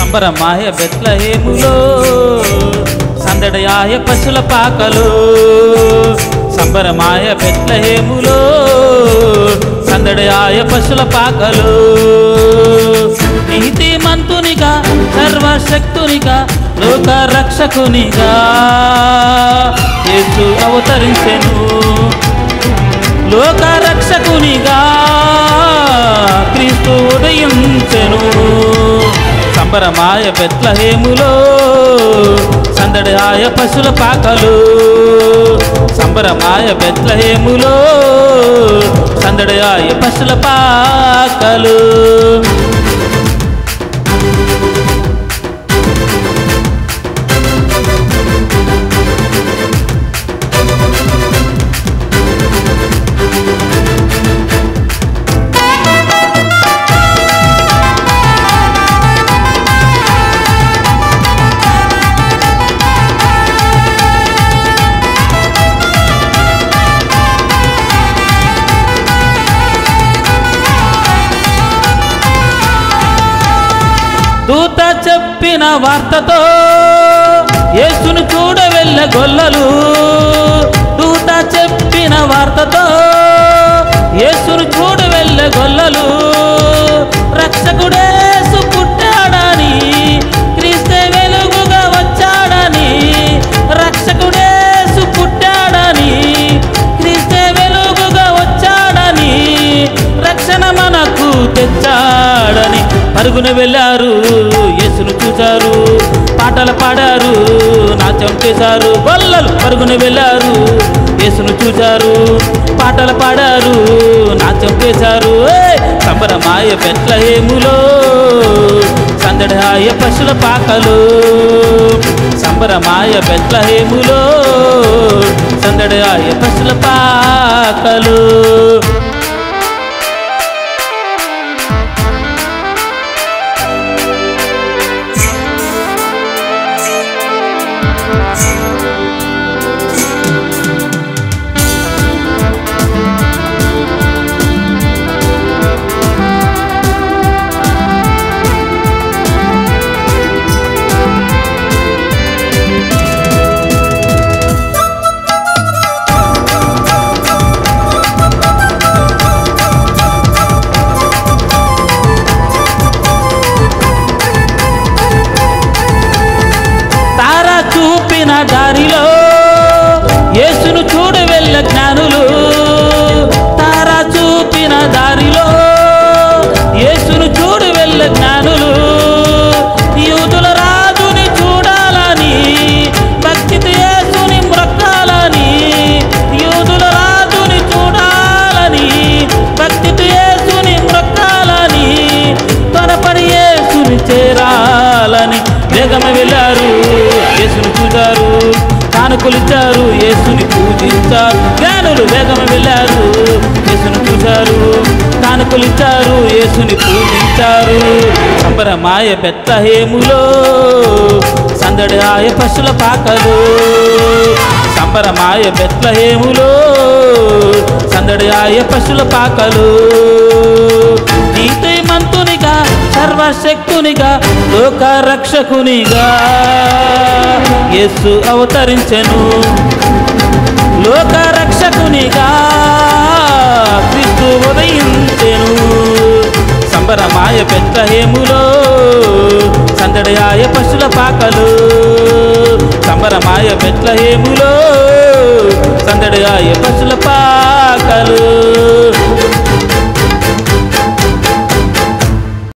సంబరమాయ బెత్లహేములో సందడయాయ పశుల పాకలు సంబరమాయ బెత్లహేములో సందడయాయ పశుల పాకలు నీతిమంతునిగా సర్వశక్తునిగా లోక రక్షకునిగా యేసు అవతరించెను లోక రక్షకునిగా క్రీస్తు ఉదయించెను సంబరమాయ బెత్లహేములో సందడాయ పశుల పాకలు సంబరమాయ బెత్లహేములో సందడాయ పశుల పాకలు దూత చెప్పిన వార్తతో యేసును చూడ వెళ్ళ గొల్లలు దూత చెప్పిన వార్తతో యేసును చూడ వెళ్ళ గొల్లలు రక్షకుడేసు పుట్టాడని క్రీస్తే వెలుగుగా వచ్చాడని రక్షకుడేసు పుట్టాడని క్రీస్తే వెలుగుగా వచ్చాడని రక్షణ మనకు తెచ్చాడని పరుగున వెళ్ళారు యేసును చూశారు పాటలు పాడారు నాట్యం చేశారు గొల్లలు పరుగున వెళ్ళారు యేసును చూశారు పాటలు పాడారు నాట్యం చేశారు ఏయ్! సంబరమాయ బెట్లహేములో సందడాయ పశుల పాకలు సంబరమాయ బెట్లహేములో సందడాయ పశుల పాకలు తారా చూపిన దారిలో యేసును చూడ వెళ్ళ జ్ఞానులు తారా చూపిన దారిలో యేసును చూడ వెళ్ళ జ్ఞానులు యూదుల రాజుని చూడాలని భక్తితో యేసుని మ్రొక్కాలని యూదుల రాజుని చూడాలని భక్తితో యేసుని మ్రొక్కాలని త్వరపడి యేసుని చేరాలని వేగమ వెళ్ళారు యేసుని చూశారు కానుకలిచ్చారు యేసుని పూజించారు జ్ఞానులు వేగమ వెళ్ళారు యేసుని చూశారు కానుకలిచ్చారు యేసుని పూజించారు సంబరమాయ బెత్తహేములో సందడాయ పశుల పాకలు సంబరమాయ బెత్లహేములో సందడాయ పశుల పాకలు నీతిమంతునిగా సర్వశక్తునిగా లోక రక్షకునిగా యేసు అవతరించెను లోక రక్షకునిగా క్రీస్తు ఉదయించెను సంబరమాయ బెత్లహేములో సందడాయ పశుల పాకలు సంబరమాయ బెత్లహేములో సందడాయ పశుల పాకలు